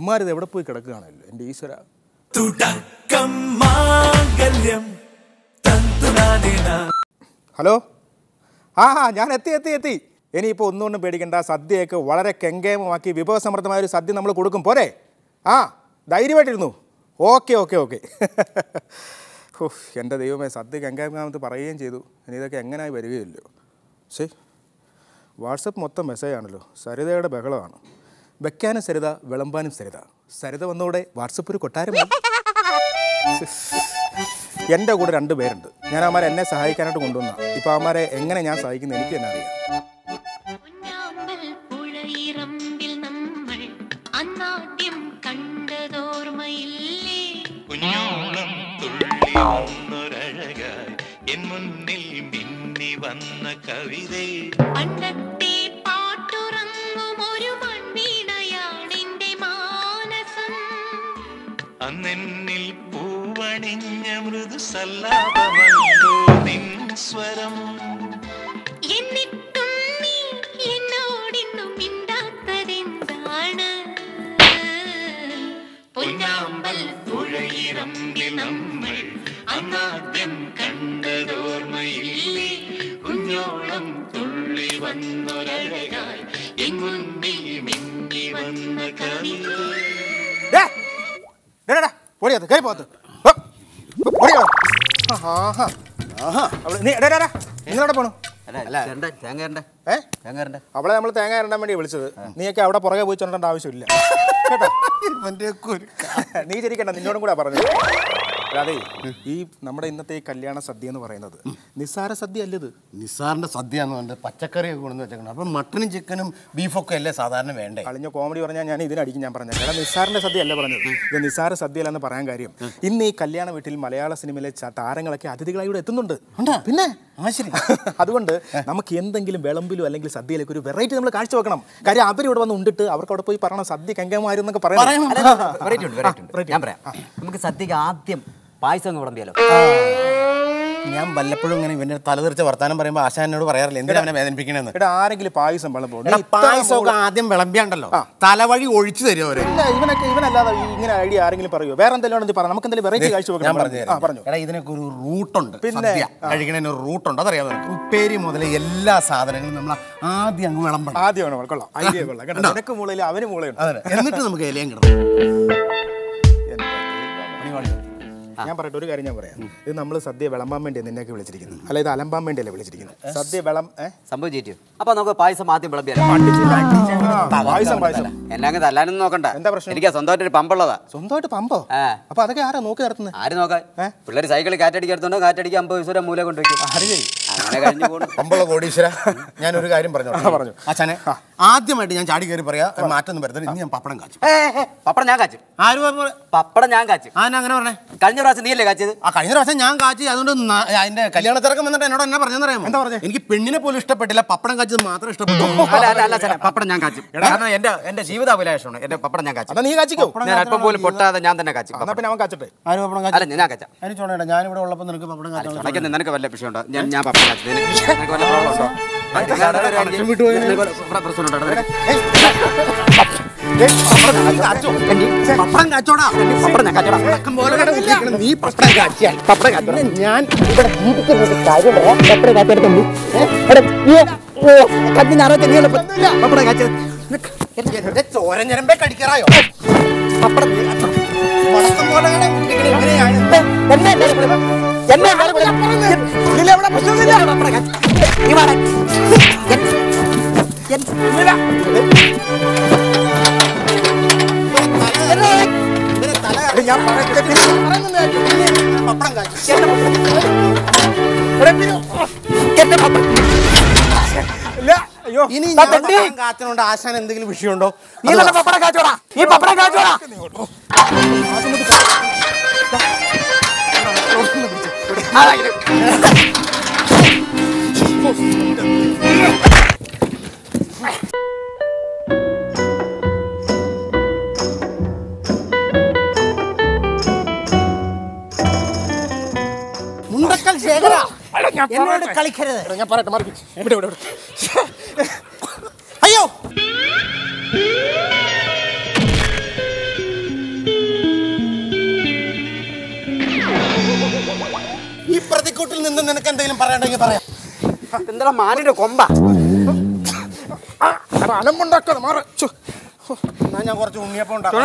ഇമാരിത് എവിടെ പോയി കിടക്കുകയാണല്ലോ എൻ്റെ ഈശ്വര തുടക്കം മാംഗല്യം തന്തുനാനേന ഹലോ ആ ആ ഞാൻ എത്തി എത്തി എത്തി ഇനിയിപ്പോൾ ഒന്നുകൊണ്ടും പേടിക്കണ്ട സദ്യയൊക്കെ വളരെ കെങ്കേമമാക്കി വിഭവസമൃദ്ധമായ ഒരു സദ്യ നമ്മൾ കൊടുക്കും പോരെ ആ ധൈര്യമായിട്ടിരുന്നു ഓക്കെ ഓക്കെ ഓക്കെ ഓഹ് എൻ്റെ ദൈവമേ സദ്യ കെങ്കേമാമത്ത് പറയുകയും ചെയ്തു ഇനി ഇതൊക്കെ എങ്ങനെയായി വരികയില്ലയോ ശരി വാട്സപ്പ് മൊത്തം മെസ്സേജാണല്ലോ സരിതയുടെ ബഹളമാണ് വെക്കാനും സരിത വിളമ്പാനും സരിത സരിത വന്നോടെ വാട്സപ്പ് ഒരു കൊട്ടാരമായി എൻ്റെ കൂടെ രണ്ട് പേരുണ്ട് ഞാൻ അവന്മാരെ എന്നെ സഹായിക്കാനായിട്ട് കൊണ്ടുവന്ന ഇപ്പം അവന്മാരെ എങ്ങനെ ഞാൻ സഹായിക്കുന്നത് എനിക്ക് തന്നെ അറിയാം പൊന്നാമ്പൽ പുഴയിറമ്പിൽ നമ്മൾ അന്നാദ്യം കണ്ടതോർമ്മയില്ലേ കുഞ്ഞോളം തുള്ളി വന്നൊരഴകായി എൻ മുന്നിൽ മിന്നി വന്ന കവിതേ പണ്ടത്തെ പാട്ടുറങ്ങും ഒരു മൺവീണയാണെന്റെ മാനസം അന്നെന്നിൽ പൂവണിഞ്ഞ മൃദു സല്ലാപമല്ലോ നിൻ സ്വരം എന്നിട്ടും നീ എന്നോടിന്നും മിണ്ടാത്തതെന്താണ് പൊന്നാമ്പൽ പുഴയിറമ്പിൽ നമ്മൾ അന്നാദ്യം കണ്ടതോർമ്മയില്ലേ കുഞ്ഞോളം തുള്ളി വന്നൊരഴകായി എൻ മുന്നിൽ മിന്നി വന്ന കവിതേ ഡേ, ഡേ, ഡേ, ഡേ, ഓടിയത് കയറി പോകത്ത് ഓടിയോ ആഹാ അവള് നീ ഡേ, ഡേ, ഡേ, നിങ്ങളെവിടെ പോണു അല്ല തേങ്ങ തരണ്ടേ ഏ തേങ്ങ തരണ്ടേ അവളെ നമ്മൾ തേങ്ങ ഇരണ്ടാൻ വേണ്ടി വിളിച്ചത് നീയൊക്കെ അവിടെ പുറകെ പോയി ചൊല്ലേണ്ട ആവശ്യമില്ല കേട്ടോ നീ ശരിക്കണ്ട നിന്നോടും കൂടെ പറഞ്ഞു അതെ ഈ നമ്മുടെ ഇന്നത്തെ ഈ കല്യാണ സദ്യ എന്ന് പറയുന്നത് നിസ്സാര സദ്യ അല്ലത് നിസാറിന്റെ സദ്യ എന്ന് പറഞ്ഞിട്ട് പച്ചക്കറിയൊക്കെ കൊണ്ടുവന്ന് വെച്ചേക്കണം അപ്പം മട്ടനും ചിക്കനും ബീഫൊക്കെ അല്ലേ സാധാരണ വേണ്ടേ കളിഞ്ഞ കോമഡി പറഞ്ഞാൽ ഞാൻ ഇതിനടിക്കും ഞാൻ പറഞ്ഞത് എടാ നിസ്സാറിന്റെ സദ്യ അല്ല പറഞ്ഞത് ഇത് നിസ്സാര സദ്യ അല്ലെന്ന് പറയാൻ കാര്യം ഇന്ന് ഈ കല്യാണ വീട്ടിൽ മലയാള സിനിമയിലെ ച- താരങ്ങളൊക്കെ അതിഥികളായി ഇവിടെ എത്തുന്നുണ്ട് പിന്നെ ആ ശരി അതുകൊണ്ട് നമുക്ക് എന്തെങ്കിലും വിളമ്പിലോ അല്ലെങ്കിൽ സദ്യയിലേക്ക് ഒരു വെറൈറ്റി നമ്മൾ കാഴ്ചവെക്കണം കാര്യം അവർ ഇവിടെ വന്ന് ഉണ്ടിട്ട് അവർക്ക് അവിടെ പോയി പറയണം സദ്യ കെങ്കമായിരുന്നു എന്നൊക്കെ പറയണം വെറൈറ്റി ഉണ്ട് വെറൈറ്റി ഉണ്ട് ഞാൻ പറയാം നമുക്ക് സദ്യക്ക് ആദ്യം പായസം അങ്ങ് വിളമ്പിയാലോ ഞാൻ വല്ലപ്പോഴും ഇങ്ങനെ ഇവന്റെ തലതെറിച്ച വർത്താനം പറയുമ്പോൾ ആശാനോട് പറയാറില്ല എന്തിനാ അവനെ വേദനിപ്പിക്കണെന്ന് എടാ ആരെങ്കിലും പായസം വിളമ്പോ നീ എടാ, ഇത്ര പായസമൊക്കെ ആദ്യം വിളമ്പിയാണ്ടല്ലോ തലവഴി ഒഴിച്ചു തരും അവര് ഇല്ല ഇവനൊക്കെ ഇവനല്ലാതെ ഈ ഇങ്ങനെ ഐഡിയ ആരെങ്കിലും പറയുമോ വേറെ എന്തെങ്കിലും ഉണ്ടെങ്കിൽ പറ നമുക്ക് എന്തെങ്കിലും വെറൈറ്റി കാഴ്ച ഞാൻ വെക്കണം പറഞ്ഞു ആ പറഞ്ഞു എടാ ഇതിനൊക്കെ ഒരു റൂട്ടുണ്ട് പിന്നെ? സദ്യ കഴിക്കണതിന് ഒരു റൂട്ടുണ്ട് അതറിയാമോ നിനക്ക് ഉപ്പേരി മുതൽ എല്ലാ സാധനങ്ങളും നമ്മൾ ആദ്യം അങ്ങ് വിളമ്പണം ആദ്യമാണ് കൊള്ളാം ഐഡിയ കൊള്ളാം കേട്ടോ നിനക്ക് മൂളയില്ല അവന് മൂളയുണ്ട് അതെ എന്നിട്ട് നമുക്ക് ഇലയും കിടണം ഞാൻ പറയട്ടെ ഒരു കാര്യം ഞാൻ പറയാം ഇത് നമ്മൾ സദ്യ വിളമ്പാൻ വേണ്ടി നിന്നെയൊക്കെ വിളിച്ചിരിക്കുന്നത് അല്ല ഇത് അലമ്പാൻ വേണ്ടിയല്ലേ വിളിച്ചിരിക്കുന്നത് സദ്യ വിളം ഏ? സംഭവം ചേച്ചു അപ്പൊ നമുക്ക് പായസം ആദ്യം വിളമ്പിയാലോ ആ, പായസം പായസം എന്നെ അങ്ങ് തല്ലാനൊന്നും നോക്കണ്ട എന്താ പ്രശ്നം? എനിക്ക് സ്വന്തമായിട്ട് ഒരു പമ്പുള്ളതാ സ്വന്തമായിട്ട് പമ്പോ ആ. അപ്പൊ അതൊക്കെ ആരാ നോക്കി നടത്തുന്നത് ആര് നോക്കാൻ പിള്ളേർ സൈക്കിൾ കാറ്റടിക്കടുത്തുണ്ടോ കാറ്റടിക്കാൻ അമ്പത് പൈസ മൂല കൊണ്ടുവയ്ക്കും അങ്ങനെ കഴിഞ്ഞു പോകണം പമ്പള കോടീശ്വര ഞാനൊരു കാര്യം പറഞ്ഞു പറഞ്ഞു അച്ഛനെ ആദ്യമായിട്ട് ഞാൻ ചാടി കയറി പറയാ മാറ്റൊന്നും വരുത്തില്ല ഇന്ന് ഞാൻ പപ്പടം കാച്ചു പപ്പടം ഞാൻ കാച്ചും ആര് പറഞ്ഞു പപ്പടം ഞാൻ കാച്ചും ആന അങ്ങനെ പറഞ്ഞേ കഴിഞ്ഞ പ്രാവശ്യം നീയല്ലേ കാച്ചത് ആ കഴിഞ്ഞ പ്രാവശ്യം ഞാൻ കാച്ചി അതുകൊണ്ട് ന- അതിന്റെ കല്യാണ തിരക്കം വന്നിട്ട് എന്നോട് എന്നാ പറഞ്ഞറിയാമോ എന്താ പറഞ്ഞേ എനിക്ക് പെണ്ണിനെ പോലും ഇഷ്ടപ്പെട്ടില്ല പപ്പടം കാച്ചത് മാത്രം ഇഷ്ടപ്പെട്ടു അല്ല അല്ല അല്ല ചേട്ടാ പപ്പടം ഞാൻ കാച്ചും കാരണം എന്റെ എന്റെ ജീവിതാഭിലാഷമാണ് എന്റെ പപ്പടം ഞാൻ കാച്ചും എന്നാ നീ കാച്ചിക്കോ ഞാൻ അല്പം പോലും പൊട്ടാതെ ഞാൻ തന്നെ കാച്ചും എന്നാ പിന്നെ അവൻ കാച്ചട്ടെ ആര് പപ്പടം അല്ല കാച്ചി ഞാൻ കാച്ചാം അതിന് ചോണേട്ടാ ഞാനിവിടെ ഉള്ളപ്പോൾ നിനക്ക് പപ്പടം കാച്ചാൻ ചുണയ്ക്കുന്ന നിനക്ക് വല്ല വിഷയമുണ്ടോ ഞാൻ ഞാൻ പപ്പടം കാച്ചും നിനക്ക് നിനക്ക് വല്ല പ്രോബ്ലം ഉണ്ടോ കണക്ഷൻ വിട്ടുപോയി. നിനക്ക് വല്ല പ്രശ്നമുണ്ടോ നിനക്ക്? പപ്പടം കാച്ചോടാ പപ്പടം ഞാൻ കാച്ചോടാ പടക്കം പോലെ കിടന്ന് ഉരുളിക്കണം. നീ പപ്പടം കാച്ചിയാൽ പപ്പടം കാച്ചോടാ ഞാൻ ഇവിടെ ജീവിക്കുന്നത് കാര്യം പപ്പടം കാച്ചെടുത്തുണ്ട് പപ്പടം കാച്ചത് എന്റെ ചോരഞ്ഞരമ്പേ കടിക്കറായോ പപ്പടം പടക്കം പോലെ കിടന്ന് ഉരുളിക്കണം. ഇങ്ങനെയാണ്. ഞാൻ പറയട്ടെ, പിന്നെ പറയുന്നത് കേട്ടോ. പപ്പടം കാച്ചി ഇല്ല അയ്യോ ഇനി ഞാൻ പപ്പടം കാച്ചനോണ്ട് ആശാൻ എന്തെങ്കിലും വിഷയമുണ്ടോ നീ നല്ല പപ്പടം കാച്ചോടാ ഈ പപ്പടം കാച്ചോടാ മുണ്ടക്കൽ ശേഖര എന്നോട് കളിക്കരുത് എടാ, ഞാൻ പറയട്ടെ മാറി ഇവിടെ ഇവിടെ ഇവിടെ. അയ്യോ കൂട്ടത്തിൽ നിന്ന് നിനക്ക് എന്തെങ്കിലും പറയണ്ടെങ്കിൽ പറയാം എന്താ മാനിന്റെ കൊമ്പ അലമ്പുണ്ടാക്കാതെ മാറ ഛോ. എന്നാ ഞാൻ കുറച്ച് ഉണ്ണിയപ്പം ഉണ്ടാക്കാം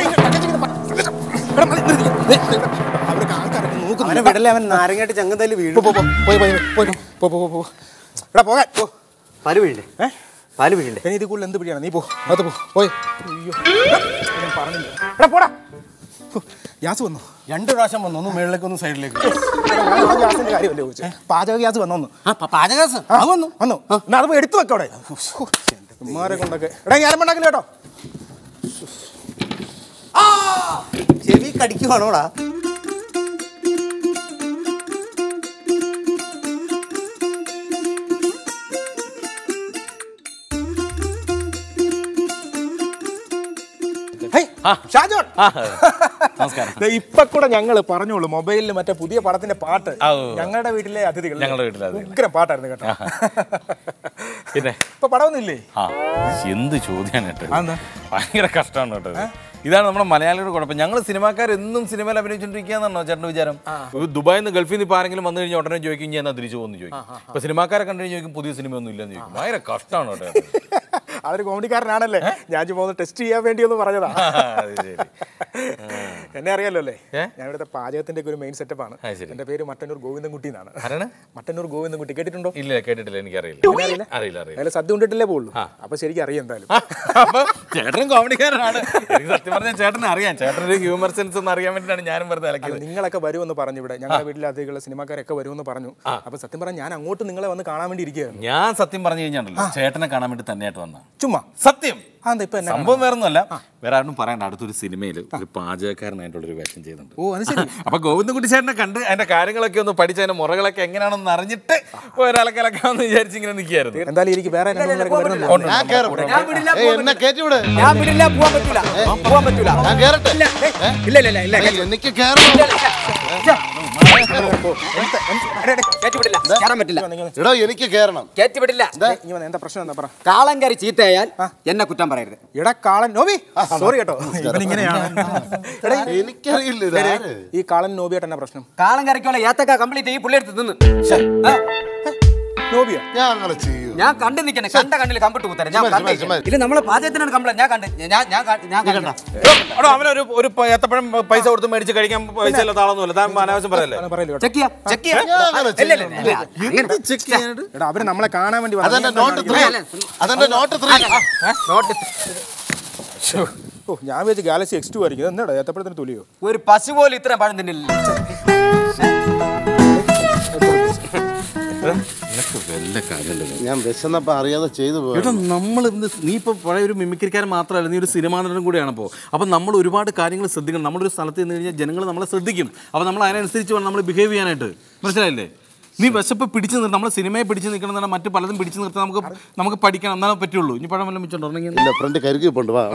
അവർക്ക് ആൾക്കാരൊക്കെ നോക്കുന്നു അവനെ വിടല്ലേ അവൻ നാരങ്ങയായിട്ട് ചങ്ങന്തല്ലി വീഴും പോ, പോ, പോ, പോയി പോയി പോയി പോ പോ പോ പോ എടാ പോകാൻ പോ പാല് വീഴണ്ടേ ഏ പാല് വീഴണ്ടേ ഇനി ഇതിൽ കൂടുതൽ എന്ത് പിടിയാണ് നീ പോ അത് പോ പോയി അയ്യോ ഞാൻ പറഞ്ഞില്ല എടാ പോടാ ഹോ, ഗ്യാസ് വന്നു രണ്ട് പ്രാവശ്യം വന്നു ഒന്ന് മേളിലേക്ക് ഒന്ന് സൈഡിലേക്ക് എടാ, ഞാൻ ആ ഗ്യാസിന്റെ കാര്യമല്ലേ ചോദിച്ചേ പാചക ഗ്യാസ് വന്നു ആ പ- പാചകസ് ആ, അത് വന്നു വന്നു എന്നാ അത് പോയി എടുത്തു വെക്കവിടെ ഉമ്മാരെ കൊണ്ടൊക്കെ എടാ ഞാൻ ഉണ്ടാക്കില്ല കേട്ടോ ചെവി കടിക്കുവാണോടാ ഹേയ്, ഷാജോൺ നമസ്കാരം ദേ, ഇപ്പൊ കൂടെ ഞങ്ങൾ പറഞ്ഞോളൂ മൊബൈലിൽ മറ്റേ പുതിയ പടത്തിന്റെ പാട്ട് ആ, ഉവ്വ്. ഞങ്ങളുടെ വീട്ടിലെ അതിഥികൾ ഞങ്ങളുടെ വീട്ടിലെ അതിഥികൾ. ഉഗ്രം പാട്ടായിരുന്നു കേട്ടോ പിന്നെ ഇപ്പൊ പടമൊന്നുമില്ലേ ആ എന്ത് ചോദ്യമാണ് കേട്ടോ അതെന്താ? ഭയങ്കര കഷ്ടമാണ് കേട്ടോ ഇത്. ഇതാണ് നമ്മുടെ മലയാളിയുടെ കുഴപ്പം ഞങ്ങൾ സിനിമാക്കാർ എന്നും സിനിമയിൽ അഭിനയിച്ചോണ്ടിരിക്കുകയെന്നാണോ ചേട്ടൻ്റെ വിചാരം ഇപ്പൊ ദുബായിൽ നിന്ന് ഗൾഫിൽ നിന്ന് ഇപ്പൊ ആരെങ്കിലും വന്നു കഴിഞ്ഞാൽ ഉടനെ ചോദിക്കും ഞാൻ എന്നാ തിരിച്ചു പോകുന്നു ചോദിക്കും ഇപ്പൊ സിനിമാക്കാരെ കണ്ടു കഴിഞ്ഞാൽ ചോദിക്കും പുതിയ സിനിമ ഒന്നും ഇല്ലെന്ന് ചോദിക്കും ഭയങ്കര കഷ്ടമാണ് കേട്ടോ അതൊരു കോമഡിക്കാരനാണല്ലേ ഞാൻ ചുമ്മാ ഒന്ന് ടെസ്റ്റ് ചെയ്യാൻ വേണ്ടി ഒന്ന് പറഞ്ഞതാ അത് ശരി. എന്നെ അറിയാലോ അല്ലേ ഏ? ഞാൻ ഇവിടുത്തെ പാചകത്തിന്റെ ഒക്കെ ഒരു മെയിൻ സെറ്റപ്പ് ആണ് അത് ശരി. എന്റെ പേര് മട്ടന്നൂർ ഗോവിന്ദൻകുട്ടി എന്നാണ് ആരാണ് മട്ടന്നൂർ ഗോവിന്ദൻകുട്ടി കേട്ടിട്ടുണ്ടോ ഇല്ല കേട്ടിട്ടില്ല എനിക്കറിയില്ല അറിയില്ല? അറിയില്ല അറിയില്ല അതിൽ സദ്യ കൊണ്ടിട്ടില്ലേ പോകുള്ളൂ അപ്പൊ ശരിക്കും അറിയാം എന്തായാലും അപ്പൊ ചേട്ടനും കോമഡിക്കാരനാണ് എനിക്ക് സത്യം പറഞ്ഞാൽ ചേട്ടനെ അറിയാം ചേട്ടൻ്റെ ഹ്യൂമർ സെൻസ് ഒന്ന് അറിയാൻ വേണ്ടിയിട്ടാണ് ഞാനും വെറുതെ അല്ല, ഇലക്കിയത് നിങ്ങളൊക്കെ വരുമെന്ന് പറഞ്ഞു ഇവിടെ ഞങ്ങളുടെ വീട്ടിലെ അതിഥികളെ സിനിമാക്കാരൊക്കെ വരുമെന്ന് പറഞ്ഞു അപ്പൊ സത്യം പറഞ്ഞാൽ ഞാൻ അങ്ങോട്ട് നിങ്ങളെ വന്ന് കാണാൻ വേണ്ടി ഇരിക്കുകയായിരുന്നു ഞാൻ സത്യം പറഞ്ഞു കഴിഞ്ഞാണല്ലോ ചേട്ടനെ കാണാൻ വേണ്ടി തന്നെയായിട്ട് വന്ന ചുമ്മാ സത്യം ആ എന്താ ഇപ്പൊ എന്നെ സംഭവം വേറെ ഒന്നുമല്ല വേറെ ആരും പറയണ്ട അടുത്തൊരു സിനിമയിൽ ഒരു പാചകക്കാരനായിട്ടുള്ള ഒരു വേഷം ചെയ്യുന്നുണ്ട് ഓ അത് ശരി അപ്പൊ ഗോവിന്ദൻകുട്ടി ചേട്ടനെ കണ്ട് അതിന്റെ കാര്യങ്ങളൊക്കെ ഒന്ന് പഠിച്ച് അതിന്റെ മുറകളൊക്കെ എങ്ങനെയാണെന്ന് അറിഞ്ഞിട്ട് ഒരാളൊക്കെ വിചാരിച്ച് ഇങ്ങനെ നിൽക്കുകയായിരുന്നു എന്തായാലും എനിക്ക് വേറെ രണ്ട് മൂന്ന് പേർക്ക് വരുന്നുണ്ട് ഞാൻ കേറും ഞാൻ വിടില്ല, ഏയ്, പോകാൻ എന്നെ കയറ്റി വിട് ഞാൻ വിടില്ല പോവാൻ പറ്റൂല പോവാൻ പറ്റൂല ഞാൻ കേറട്ടെ ഇല്ല ഇല്ല ഇല്ല ഇല്ല ഏയ്, എനിക്ക് കേറണം കയറ്റി വിടില്ല കയറാൻ പറ്റില്ല എടോ എനിക്ക് കേറണം കയറ്റി വിടില്ല ഇനി വന്ന് എന്താ പ്രശ്നം എന്താ പറ കാളങ്കരി ചീത്തയായാൽ എന്നെ കുറ്റം പറയരുത് എടാ കാളൻ നോബി സോറി കേട്ടോ ഇവനിങ്ങനെയാണ് എടാ, ഈ- എനിക്കറിയില്ല ഇതാര് ഈ കാളൻ നോബിയായിട്ട് എന്നാ പ്രശ്നം കാളങ്കരയ്ക്കുള്ള ഏത്തക്ക കംപ്ലീറ്റ് ഈ പുള്ളി എടുത്ത് തിന്ന് ആ, നോബിയാ ഞാൻ അങ്ങനെ ചെയ്യൂ ഞാൻ കണ്ടു നിൽക്കണേ കണ്ട കണ്ണിൽ കമ്പിട്ട് കുത്തരാം ഞാൻ ചുമ്മാ, കണ്ടേ ചുമ്മാ. ഇല്ല നമ്മളെ പാചകത്തിനാണ് കംപ്ലൈന്റ് ഞാൻ കണ്ട് ഞാൻ ഞാൻ കണ്ട്- ഞാൻ കണ്ട എടോ, അവനൊരു ഒരു പ- ഏത്തപ്പഴം പൈസ കൊടുത്ത് മേടിച്ച് കഴിക്കാൻ പൈസ ഇല്ലാത്ത ആളൊന്നുമില്ല താൻ അനാവശ്യം പറയല്ലേ അങ്ങനെ പറയല്ലോ കേട്ടോ ചെക്ക് ചെയ്യാം ചെക്ക് ചെയ്യാം ഞാൻ അങ്ങനെ ഇല്ല, ഇല്ല, ഇല്ല, ഇല്ല. അങ്ങനെ ചെക്ക് ചെയ്യാനായിട്ട് എടാ അവര് നമ്മളെ കാണാൻ വേണ്ടി വന്നതാ. അതെന്റെ നീ എന്താ നോട്ട് ത്രീ കാണിക്കുന്നത്? അതെന്റെ നോട്ട് ത്രീ നോട്ട് ശ്ശോ. ഓ ഞാൻ വിചാരിച്ചു ഗാലക്സി എക്സ് ടു ആയിരിക്കും എന്താടാ ഏത്തപ്പഴത്തിന് തുലിയോ ഒരു പശു പോലും ഇത്ര പഴം തിന്നില്ല വല്ല കാര്യമുണ്ടല്ലോ ഞാൻ വിശന്നപ്പോ അറിയാതെ ചെയ്തു പോയി എടാ നമ്മൾ ഇന്ന് നീ ഇപ്പോൾ പഴയ ഒരു മിമിക്രിക്കാരൻ മാത്രമല്ല നീ ഒരു സിനിമാ നടനും കൂടിയാണ് അപ്പോൾ അപ്പോൾ നമ്മൾ ഒരുപാട് കാര്യങ്ങൾ ശ്രദ്ധിക്കണം നമ്മളൊരു സ്ഥലത്ത് നിന്ന് കഴിഞ്ഞാൽ ജനങ്ങൾ നമ്മളെ ശ്രദ്ധിക്കും അപ്പോൾ നമ്മൾ അതിനനുസരിച്ച് വേണം നമ്മൾ ബിഹേവ് ചെയ്യാനായിട്ട് മനസ്സിലായില്ലേ നീ വിശപ്പ് പിടിച്ചു നിർത്തി നമ്മളെ സിനിമയെ പിടിച്ചു നിൽക്കണം എന്നാണ് മറ്റു പലതും പിടിച്ചു നിർത്താൻ നമുക്ക് നമുക്ക് പഠിക്കണം എന്നാലേ പറ്റുള്ളൂ ഇനി പഴം വല്ലതും വെച്ചോണ്ടെങ്കിൽ ഇല്ല ഫ്രണ്ട് കരുകി പോണ്ട് വാ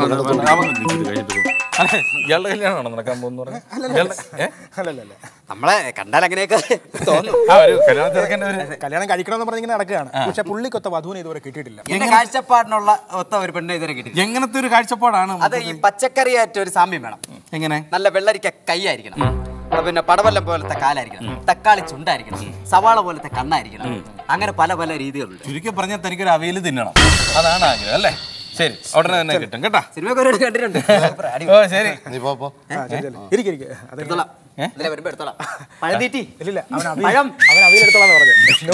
ഇയാളുടെ കല്യാണമാണോ നടക്കാൻ പോകുന്നു പറഞ്ഞാൽ അല്ലല്ല നമ്മളെ കണ്ടാൽ അങ്ങനെയൊക്കെ തോന്നും ആ ഒരു കല്യാണം തിരക്കേണ്ട ഒരു കല്യാണം കഴിക്കണമെന്ന് പറഞ്ഞിങ്ങനെ നടക്കുകയാണ് പക്ഷെ പുള്ളിക്കൊത്ത വധുവിനെ ഇതുവരെ കിട്ടിയിട്ടില്ല എന്റെ കാഴ്ചപ്പാടിനുള്ള ഒത്ത ഒരു പെണ്ണെ ഇതുവരെ കിട്ടി എങ്ങനത്തെ ഒരു കാഴ്ചപ്പാടാണ് അത് ഈ പച്ചക്കറിയായിട്ട് ഒരു സാമ്യം വേണം എങ്ങനെ നല്ല വെള്ളരിക്ക കൈയായിരിക്കണം അപ്പൊ പിന്നെ പടവല്ലം പോലത്തെ കാലായിരിക്കണം തക്കാളി ചുണ്ടായിരിക്കണം സവാള പോലത്തെ കണ്ണായിരിക്കണം അങ്ങനെ പല പല രീതികളുണ്ട് ചുരുക്കി പറഞ്ഞാൽ തനിക്കൊരു അവയിൽ തിന്നണം അതാണ് ആഗ്രഹം അല്ലേ ശരി ഉടനെ തന്നെ കിട്ടും കേട്ടാ സിനിമയൊക്കെ ഒരുപാട് കണ്ടിട്ടുണ്ട് അടി. ഓ ശരി നീ പോ പോ ആ, ശരി, ശരി. ഇരിക്ക്, ഇരിക്ക്. അതെ. എടുത്തോളാം. ഇതിലെ വരുമ്പോ എടുത്തോളാം പഴം തീറ്റി ഇല്ലില്ല അവൻ അവിയൽ പഴം. അവൻ അവിയലെടുത്തോളാന്ന് പറഞ്ഞു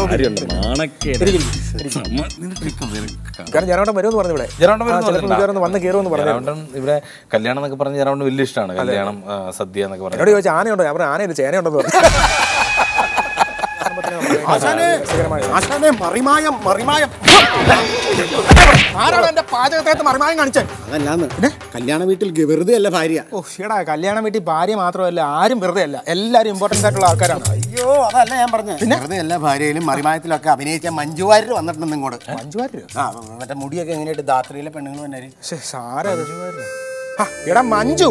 കാരണം ജനോട്ടം വരുമെന്ന് പറഞ്ഞു ഇവിടെ ജെറോണ്ടം വരുമെന്ന് ആ, ചിലപ്പോൾ പറഞ്ഞിട്ടുണ്ടോ? മിക്കവാറും വന്ന് കയറുമെന്ന് പറഞ്ഞു ജെറോണ്ടൻ ഇവിടെ കല്യാണം എന്നൊക്കെ പറഞ്ഞ ജെറോണ്ട് വലിയ ഇഷ്ടമാണ് കല്യാണം ആ, സദ്യ എന്നൊക്കെ എന്നോട് പറഞ്ഞാൽ ചോദിച്ചു ആനയുണ്ടോ ഞാൻ പറഞ്ഞു ആനയില്ല ചേനയുണ്ടെന്ന് പറഞ്ഞു ആശാനെ ആശാനെ മറിമായം മറിമായം ആരാണ് എന്റെ പാചകത്തേക്ക് മറിമായം കാണിച്ചേ അതല്ലാന്ന് കല്യാണ വീട്ടിൽ വെറുതെ അല്ല ഭാര്യ ഓ എടാ കല്യാണം വീട്ടിൽ ഭാര്യ മാത്രമല്ല ആരും വെറുതെ അല്ല എല്ലാവരും ഇമ്പോർട്ടൻ്റ് ആയിട്ടുള്ള ആൾക്കാരാണ് അയ്യോ അതല്ല ഞാൻ പറഞ്ഞത് വെറുതെ എല്ലാ ഭാര്യയിലും മറിമായത്തിലൊക്കെ അഭിനയിച്ച മഞ്ജു വാര്യർ വന്നിട്ടുണ്ട് ഇങ്ങോട്ട് അഞ്ചു പേര് ആ മറ്റേ മുടിയൊക്കെ എങ്ങനെയായിട്ട് ധാത്രിയിലെ പെണ്ണുങ്ങൾ തന്നെ പക്ഷേ സാരാ അത്? ആ, എടാ മഞ്ജു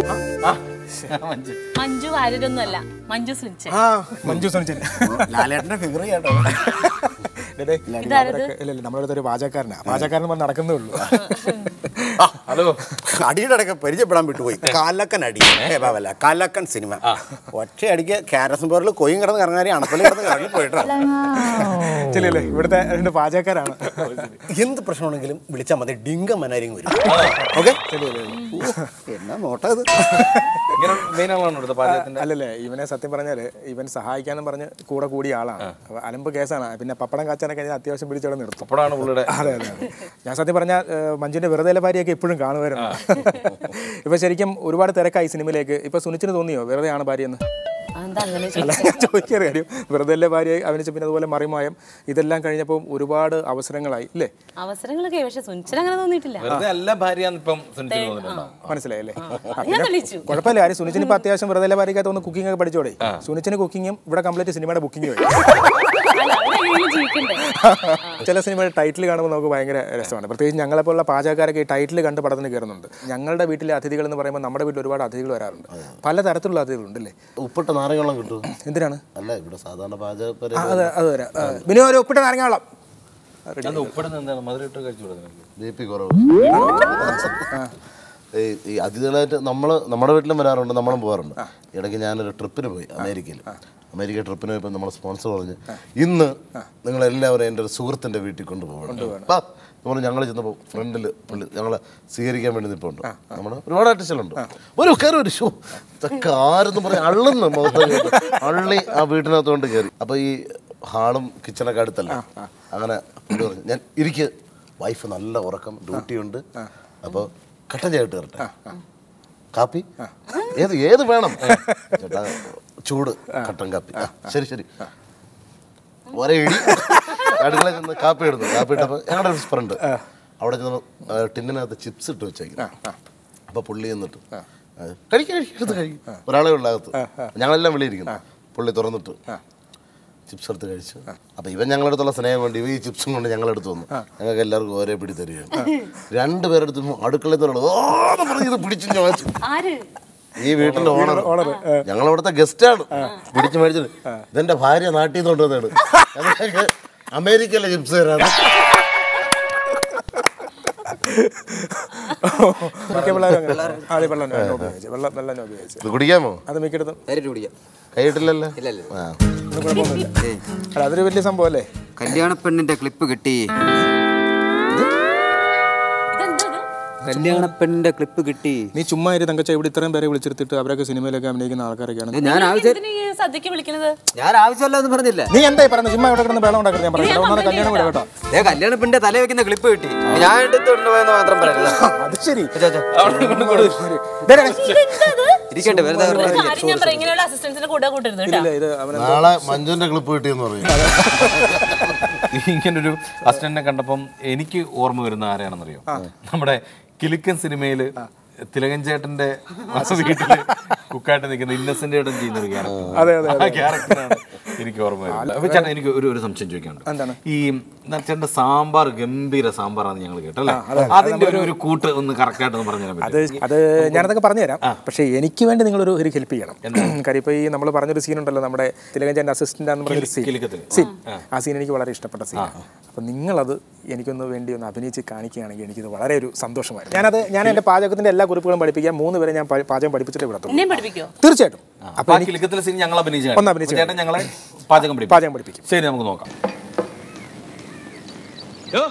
മഞ്ജു വാര്യരൊന്നുമല്ല മഞ്ജു സുനിച്ചൻ ആ മഞ്ജു സുനിച്ചൻ ലാലേട്ടന്റെ ഫിഗർ കേട്ടോ ഡേ, ഇതാരത്? അവരൊക്കെ- ഇല്ല ഇല്ല നമ്മുടെ അടുത്ത് ഒരു പാചകക്കാരനാ പാചകക്കാരൻ പറഞ്ഞ് നടക്കുന്നേ ഉള്ളൂ ഹലോ അടിയുടെ ഇടയ്ക്ക് പരിചയപ്പെടാൻ വിട്ടുപോയി കാലക്കൻ അടി ഏ, ബാബല്ല കാലക്കൻ സിനിമ ഒറ്റ അടിക്ക് കാരസം പോറിൽ കൊയ്യും കിടന്ന് കറങ്ങാരി അണപ്പള്ളി കിടന്ന് കറങ്ങി പോയിട്ടോ ചെല്ലേ ഇവിടുത്തെ രണ്ട് പാചകക്കാരാണ് എന്ത് പ്രശ്നമാണെങ്കിലും വിളിച്ചാൽ മതി ഡിങ്ക മനാരിങ് വരും ഓക്കെ എന്നാ നോട്ടാ ഇത് ഇങ്ങനെ മെയിൻ ആളാണ് ഇവിടുത്തെ പാചകത്തിന്റെ അല്ലല്ലേ ഇവനെ സത്യം പറഞ്ഞാല് ഇവൻ സഹായിക്കാന്നും പറഞ്ഞ് കൂടെ കൂടിയ ആളാണ് അപ്പൊ അലമ്പ് കേസാണ് പിന്നെ പപ്പടം കാച്ചാനൊക്കെ ഞാൻ അത്യാവശ്യം പിടിച്ചോടെ നിർത്തും അപ്പോഴാണ് പുള്ളിയുടെ അതെ അതെ അതെ ഞാൻ സത്യം പറഞ്ഞാൽ മഞ്ജുവിന്റെ വെറുതെ ഭാര്യയൊക്കെ എപ്പോഴും കാണുമായിരുന്നു ഇപ്പൊ ശരിക്കും ഒരുപാട് തിരക്കായി സിനിമയിലേക്ക് ഇപ്പൊ സുനിച്ചിന് തോന്നിയോ വെറുതെ ആണ് ഭാര്യ എന്ന് എന്താ അങ്ങനെ അല്ല ഞാൻ ചോദിക്കാറ് കാര്യം വെറുതെ ഭാര്യ അഭിനയിച്ച പിന്നെ അതുപോലെ മറിമായം ഇതെല്ലാം കഴിഞ്ഞപ്പോൾ ഒരുപാട് അവസരങ്ങളായി ഇല്ലേ അവസരങ്ങളൊക്കെ പക്ഷെ സുനിച്ചിന് അങ്ങനെ തോന്നിയിട്ടില്ല വെറുതെ അല്ല ഭാര്യയാന്ന് ഇപ്പം സുനിച്ചിന് തോന്നുന്നുണ്ടോ മനസ്സിലായല്ലേ അത് ഞാൻ തെളിയിച്ചു കുഴപ്പമില്ല കാര്യം സുനിച്ചിന് ഇപ്പൊ അത്യാവശ്യം വെറുതെ ഭാര്യക്കകത്ത് ഒന്ന് കുക്കിംഗ് ഒക്കെ പഠിച്ചോടെ സുനിച്ചിന് കുക്കിങ്ങും ഇവിടെ കംപ്ലീറ്റ് സിനിമയുടെ ബുക്കിംഗും അല്ല അവരെങ്ങനെ ജീവിക്കണ്ടേ ചില സിനിമയുടെ ടൈറ്റിൽ കാണുമ്പോൾ നമുക്ക് ഭയങ്കര രസമാണ് പ്രത്യേകിച്ച് ഞങ്ങളെപ്പോലുള്ള പാചകക്കാരൊക്കെ ഈ ടൈറ്റിൽ കണ്ട് പടത്തിന് കയറുന്നുണ്ട് ഞങ്ങളുടെ വീട്ടിലെ അതിഥികൾ എന്ന് പറയുമ്പോൾ നമ്മുടെ വീട്ടിൽ ഒരുപാട് അതിഥികൾ വരാറുണ്ട് പലതരത്തിലുള്ള അതിഥികളുണ്ട് അല്ലേ ഉപ്പിട്ട നാരങ്ങളും കിട്ടും എന്തിനാണ് അല്ല ഇവിടെ സാധാരണ പാചക ആ, അത് അത് വരാം ആ, ബിനു ഒരു ഉപ്പിട്ട നാരങ്ങ വെള്ളം അത് ഉപ്പിടുന്ന എന്താണ് മധുരം ഇട്ട് കഴിച്ചു കൊടുക്കുന്നത് ബി പി കുറവ് ഈ ഈ അതിഥികളായിട്ട് നമ്മൾ നമ്മുടെ വീട്ടിലും വരാറുണ്ട് നമ്മളും പോകാറുണ്ട് ഇടയ്ക്ക് ഞാനൊരു ട്രിപ്പിന് പോയി അമേരിക്കയിൽ അമേരിക്ക ട്രിപ്പിന് പോയപ്പോൾ നമ്മുടെ സ്പോൺസർ പറഞ്ഞ് ഇന്ന് നിങ്ങളെല്ലാവരും എൻ്റെ ഒരു സുഹൃത്തിൻ്റെ വീട്ടിൽ കൊണ്ടുപോകണം അപ്പം നമ്മൾ ഞങ്ങൾ ചെന്നപ്പോൾ ഫ്രണ്ടിൽ പുള്ളി ഞങ്ങളെ സ്വീകരിക്കാൻ വേണ്ടി നിൽപ്പുണ്ട് നമ്മുടെ ഒരുപാട് ആർട്ടിസ്റ്റുകളുണ്ട് ഒരു കയറി ഒരു ഷോ ഇതൊക്കെ ആരെന്ന് പറയും അള്ളുന്നു മുഖത്ത് അള്ളി ആ വീട്ടിനകത്തോണ്ട് കയറി അപ്പോൾ ഈ ഹാളും കിച്ചണൊക്കെ അടുത്തല്ല അങ്ങനെ പുള്ളി പറഞ്ഞു ഞാൻ ഇരിക്ക് വൈഫ് നല്ല ഉറക്കം ഡ്യൂട്ടി ഉണ്ട് അപ്പോൾ കട്ടൻ ചായട്ട് തരട്ടെ കാപ്പി ഏത് ഏത് വേണം ചേട്ടാ ചൂട് കട്ടൻ കാപ്പി ആ, ശരി ശരി ഒരേ ഇടി അടുക്കളയിൽ ചെന്ന് കാപ്പി എടുത്തു കാപ്പി ഇട്ടപ്പോൾ ഞങ്ങളുടെ ഒരു ഫ്രണ്ട് അവിടെ ചെന്ന് ടിന്നിനകത്ത് ചിപ്സ് ഇട്ട് വെച്ചേക്കും അപ്പോൾ പുള്ളി എന്നിട്ട് കഴിക്കും കഴിക്കും കഴിക്കും ഒരാളെ ഉള്ളകത്ത് ഞങ്ങളെല്ലാം വെളിയിരിക്കുന്നു പുള്ളി തുറന്നിട്ട് ചിപ്സ് എടുത്ത് കഴിച്ചു അപ്പൊ ഇവൻ ഞങ്ങളടുത്തുള്ള സ്നേഹം കൊണ്ട് ഇവ ഈ ചിപ്സും കൊണ്ട് ഞങ്ങളെടുത്ത് വന്നു ഞങ്ങൾക്ക് എല്ലാവർക്കും ഓരോ പിടി തരികയാണ് രണ്ടുപേരെടുത്ത് അടുക്കളയിൽ നിന്നുള്ള ഓന്ന് പറഞ്ഞ് ഇത് പിടിച്ചു ചോദിച്ചു ആര് ഈ വീട്ടിന്റെ ഓണർ ഞങ്ങൾ അവിടുത്തെ ഗസ്റ്റാണ് പിടിച്ചു മേടിച്ചത് ഇതെന്റെ ഭാര്യ നാട്ടിൽ നിന്ന് കൊണ്ടുവന്നാണ് ഞങ്ങൾക്ക് അമേരിക്കയിലെ ചിപ്സ് തരാണ് മിക്ക പിള്ളേരും അങ്ങനെ. ആദ്യം വെള്ളം നോ- നോ ഉപയോഗിച്ച് വെള്ളം വെള്ളം നോ ഉപയോഗിച്ച് ഇത് കുടിക്കാമോ അത് മിക്കയിടത്തും നേരിട്ട് കുടിക്കാം കൈയിട്ടില്ലല്ലോ ഇല്ല, ഇല്ല. ആ ഒന്നും കുഴപ്പമൊന്നുമില്ല അല്ല അതൊരു വലിയ സംഭവം അല്ലേ കല്യാണ പെണ്ണിന്റെ ക്ലിപ്പ് കിട്ടി ഇതെന്താ ഇത്? കല്യാണ പെണ്ണിന്റെ ക്ലിപ്പ് കിട്ടി നീ ചുമ്മാ ഇരു തങ്കച്ച ഇവിടെ ഇത്രയും പേരെ വിളിച്ചെടുത്തിട്ട് അവരൊക്കെ സിനിമയിലൊക്കെ അഭിനയിക്കുന്ന ആൾക്കാരൊക്കെയാണ് ഞാൻ ആവശ്യം എന്തിനാ ഈ സദ്യക്ക് വിളിക്കണത് ഞാൻ ആവശ്യമല്ല എന്ന് പറഞ്ഞില്ല നീ എന്തായി പറയുന്നത് ചുമ്മാ ഇവിടെ കിടന്ന് വെള്ളം ഉണ്ടാക്കുന്നത് ഞാൻ പറഞ്ഞു ഒന്നാമത് കല്യാണം കൂടെ കേട്ടോ ഏ കല്യാണ പെണ്ണിന്റെ തല വെക്കുന്ന ക്ലിപ്പ് കിട്ടി ഞാൻ എടുത്തോണ്ട് പോയെന്ന് മാത്രം പറയരുത് അത് ശരി ചോ, ചോ. ദേ, ദേ, ദേ. ഇരിക്കട്ടെ വെറുതെ ഒരു കാര്യം ഞാൻ പറയാം ഇങ്ങനെയുള്ള അസിസ്റ്റൻസിനെ കൂടെ കൂട്ടരുത് കേട്ടോ ഇല്ല, ഇത് അവനെ നാളെ മഞ്ജുവിന്റെ ക്ലിപ്പ് കിട്ടിയെന്ന് പറയും ഇങ്ങനൊരു അസിസ്റ്റന്റിനെ കണ്ടപ്പം എനിക്ക് ഓർമ്മ വരുന്ന ആരെയാണെന്നറിയോ നമ്മുടെ കിലുക്കൻ സിനിമയില് തിലകൻ ചേട്ടന്റെ വീട്ടില് കുക്കായിട്ട് നിൽക്കുന്ന ഇന്നസെന്റ് ചേട്ടൻ ചെയ്യുന്ന ഒരു അതെ, അതെ, ക്യാരക്ടർ ആ ക്യാരക്ടറാണ് എനിക്ക് ഓർമ്മ വരുന്നത് അപ്പൊ ചേട്ടൻ എനിക്ക് ഒരു ഒരു സംശയം ചോദിക്കാനുണ്ട് എന്താണ്? ഈ ചേട്ടന്റെ സാമ്പാർ ഗംഭീര സാമ്പാറാണ് ഞങ്ങൾ കേട്ടല്ലേ അതിന്റെ ഒരു ഒരു കൂട്ട് ഒന്ന് കറക്റ്റ് ആയിട്ട് ഒന്ന് പറഞ്ഞു തരാൻ അത് പറ്റും അത് ഞാനതൊക്കെ പറഞ്ഞുതരാം പക്ഷേ എനിക്ക് വേണ്ടി നിങ്ങളൊരു ഒരു ഹെൽപ്പ് ചെയ്യണം കാര്യം ഇപ്പോൾ ഈ നമ്മൾ പറഞ്ഞൊരു സീൻ ഉണ്ടല്ലോ നമ്മുടെ തിലകഞ്ചൻ്റെ അസിസ്റ്റന്റ് എന്ന് പറഞ്ഞൊരു സീൻ കിലുക്കത്തിൽ. സീൻ ആ സീൻ എനിക്ക് വളരെ ഇഷ്ടപ്പെട്ട സീൻ അപ്പം നിങ്ങളത് എനിക്കൊന്ന് വേണ്ടി ഒന്ന് അഭിനയിച്ച് കാണിക്കുകയാണെങ്കിൽ എനിക്കിത് വളരെ ഒരു സന്തോഷമായിരുന്നു ഞാനത് ഞാൻ എൻ്റെ പാചകത്തിൻ്റെ എല്ലാ കുറിപ്പുകളും പഠിപ്പിക്കാം മൂന്ന് പേരെ ഞാൻ പ- പാചകം പഠിപ്പിച്ചിട്ട് വിടത്തുള്ളൂ എന്നെയും പഠിപ്പിക്കോ തീർച്ചയായിട്ടും അപ്പൊ ആ കിലുക്കത്തിലെ സീൻ ഞങ്ങൾ അഭിനയിച്ചു ഒന്ന് അഭിനയിച്ചു ചേട്ടൻ ഞങ്ങളെ പാചകം പഠിപ്പിക്കും പാചകം പഠിപ്പിക്കും ശരി നമുക്ക് നോക്കാം യ്യോ.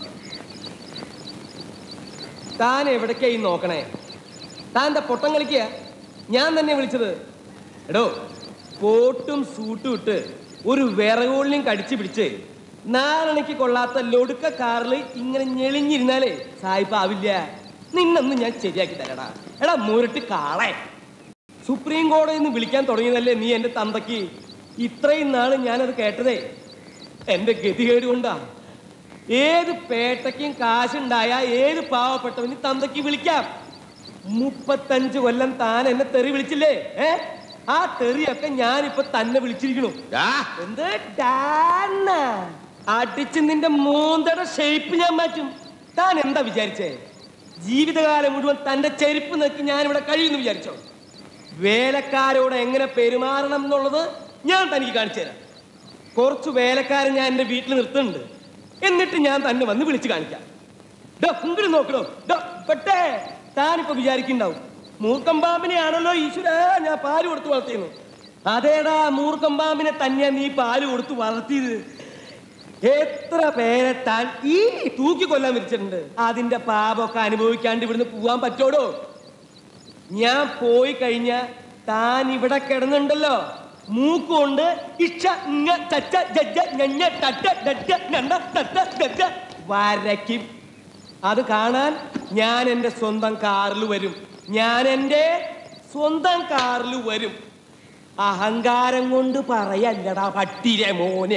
താൻ എവിടേക്കായി നോക്കണേ താൻ എന്താ പൊട്ടം കളിക്കുക ഞാൻ തന്നെ വിളിച്ചത് എടോ കോട്ടും സൂട്ടും ഇട്ട് ഒരു വിറകോളിനും കടിച്ചു പിടിച്ച് നാലണയ്ക്ക് കൊള്ളാത്ത ലൊടുക്ക കാറിൽ ഇങ്ങനെ ഞെളിഞ്ഞിരുന്നാലേ സായിപ്പ് ആവില്ല നിന്നൊന്ന് ഞാൻ ശരിയാക്കി തരടാ എടാ മുരട്ടി കാളെ സുപ്രീം കോടതിയിൽ നിന്ന് വിളിക്കാൻ തുടങ്ങിയതല്ലേ നീ എന്റെ തന്തയ്ക്ക് ഇത്രയും നാള് ഞാനത് കേട്ടതേ എന്റെ ഗതികേട് കൊണ്ടാ ഏത് പേട്ടയ്ക്കും കാശുണ്ടായ ഏത് പാവപ്പെട്ടവന് തന്തയ്ക്ക് വിളിക്കാം മുപ്പത്തഞ്ച് കൊല്ലം താൻ എന്നെ തെറി വിളിച്ചില്ലേ ഏ ആ തെറിയൊക്കെ ഞാനിപ്പൊ തന്നെ വിളിച്ചിരിക്കണു എന്ത് ഡാന്ന? അടിച്ച് നിന്റെ മൂന്തയുടെ ഷേപ്പ് ഞാൻ മാറ്റും താൻ എന്താ വിചാരിച്ചേ ജീവിതകാലം മുഴുവൻ തന്റെ ചെരുപ്പ് നോക്കി ഞാനിവിടെ കഴിയുമെന്ന് വിചാരിച്ചോ വേലക്കാരോട് എങ്ങനെ പെരുമാറണം എന്നുള്ളത് ഞാൻ തനിക്ക് കാണിച്ചു തരാം കുറച്ച് വേലക്കാരൻ ഞാൻ എൻ്റെ വീട്ടിൽ നിർത്തുന്നുണ്ട് എന്നിട്ട് ഞാൻ തന്നെ വന്ന് വിളിച്ചു കാണിക്കാം ഡോ ഇങ്ങോട്ട് നോക്കണോ ഡോ പെട്ടേ താനിപ്പോ വിചാരിക്കുന്നുണ്ടാവും മൂർക്കം പാമ്പിനെയാണല്ലോ ഈശ്വര ഞാൻ പാല് കൊടുത്ത് വളർത്തിയെന്ന് അതേടാ മൂർക്കം പാമ്പിനെ തന്നെയാ നീ പാല് കൊടുത്ത് വളർത്തിയത് എത്ര പേരെ താൻ ഈ തൂക്കി കൊല്ലാൻ വിരിച്ചിട്ടുണ്ട് അതിന്റെ പാപമൊക്കെ അനുഭവിക്കാണ്ട് ഇവിടുന്ന് പോവാൻ പറ്റോടോ ഞാൻ പോയി കഴിഞ്ഞ താൻ ഇവിടെ കിടന്നുണ്ടല്ലോ മൂക്കുകൊണ്ട് ഇഷ ഇങ്ങ ചച്ച ജജ്ജ ഞഞ്ഞ ടട്ട ഡറ്റ നണ്ട ടട്ട ഡറ്റ വരയ്ക്കും അത് കാണാൻ ഞാൻ എൻ്റെ സ്വന്തം കാറിൽ വരും ഞാൻ എൻ്റെ സ്വന്തം കാറിൽ വരും അഹങ്കാരം കൊണ്ട് പറയല്ലടാ പട്ടിരെ മോനെ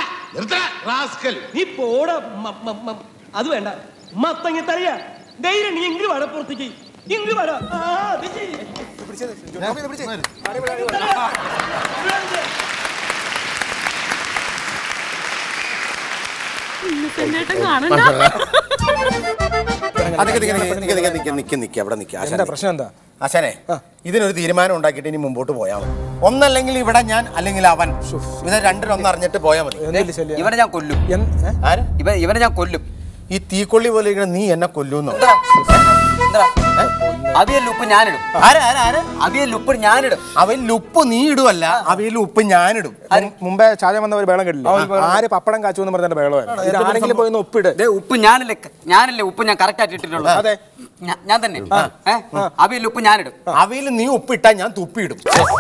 നീ പോട അത് വേണ്ട മത്തങ്ങ തറിയ ധൈര്യം നീ ഇങ്ങ് വട പുറത്തേക്ക് ഇങ്ങ് വട ആ അത് ചെയ്യ്. ചേട്ടൻ കാണണ്ട അതൊക്കെ നിക്ക് നിക്ക് നിക്ക് നിക്ക് നിക്ക് നിക്ക് നിക്ക് അവിടെ നിക്ക് എന്താ ആശാനെ പ്രശ്നം എന്താ ആശാനെ ഇതിനൊരു തീരുമാനം ഉണ്ടാക്കിയിട്ട് ഇനി മുമ്പോട്ട് പോയാൽ മതി ഒന്നല്ലെങ്കിൽ ഇവിടെ ഞാൻ അല്ലെങ്കിൽ അവൻ ഇത് രണ്ടിലൊന്നും അറിഞ്ഞിട്ട് പോയാൽ മതി എന്തില്ല ശല്യം ഇവനെ ഞാൻ കൊല്ലും എൻ- ഏ? ആര് ഇവ ഇവനെ ഞാൻ കൊല്ലും ഈ തീക്കൊള്ളി പോലെ ഇരിക്കുന്ന നീ എന്നെ കൊല്ലുന്നു എന്താ അവിയൽ ഉപ്പ് ഞാനിടും ആര് ആര് ആര് അവിയൽ ഉപ്പ് ഞാനിടും അവയിൽ ഉപ്പ് നീ ഇടുവല്ല അവയിൽ ഉപ്പ് ഞാനിടും മും- മുമ്പേ ചായം വന്ന ഒരു വേളം കേട്ടില്ല ആര് പപ്പടം കാച്ചു എന്ന് പറഞ്ഞ വേളമായിരുന്നു ഇത് ആരെങ്കിലും പോയി ഒന്ന് ഒപ്പിട് ദേ, ഉപ്പ് ഞാനല്ലേ ഞാനല്ലേ ഉപ്പ് ഞാൻ കറക്റ്റ് ആയിട്ട് ഇട്ടിട്ടുള്ളൂ അതെ. ഞാ- ഞാൻ തന്നെ ഏ? അവിയൽ ഉപ്പ് ഞാനിടും അവയിൽ നീ ഉപ്പിട്ടാ ഞാൻ തുപ്പിയിടും